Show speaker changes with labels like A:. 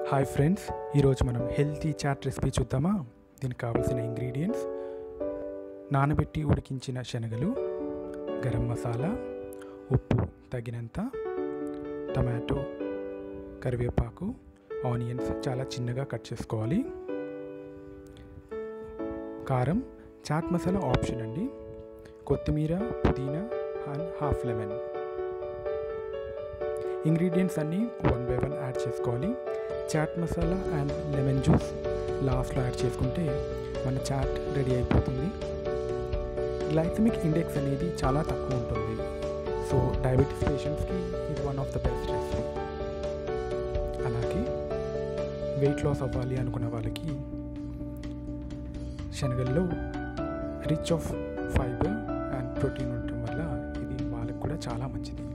A: hi friends ఈరోజు మనం healthy chat recipe చూద్దామా దీనికి కావాల్సిన ఇంగ్రీడియంట్స్ నానబెట్టి ఉడికించిన శనగలు గరం మసాలా ఉప్పు తగినంత టమాటో కరివేపాకు ఆనియన్స్ చాలా చిన్నగా కట్ చేసుకోవాలి కారం చాట్ మసాలా ఆప్షన్ అండి కొత్తిమీర పుదీనా అండ్ హాఫ్ లెమన్ ఇంగ్రీడియంట్స్ అన్నీ వన్ బై వన్ యాడ్ చేసుకోవాలి chaat masala and lemon juice లాస్ట్లో యాడ్ చేసుకుంటే మన చాట్ రెడీ అయిపోతుంది గ్లైసమిక్ ఇండెక్స్ అనేది చాలా తక్కువ ఉంటుంది సో డయాబెటీస్ పేషెంట్స్కి ఇది one of the best recipe అలాగే వెయిట్ లాస్ అవ్వాలి అనుకున్న వాళ్ళకి శనగల్లో rich of fibre and protein ఉండటం వల్ల ఇది వాళ్ళకి కూడా చాలా మంచిది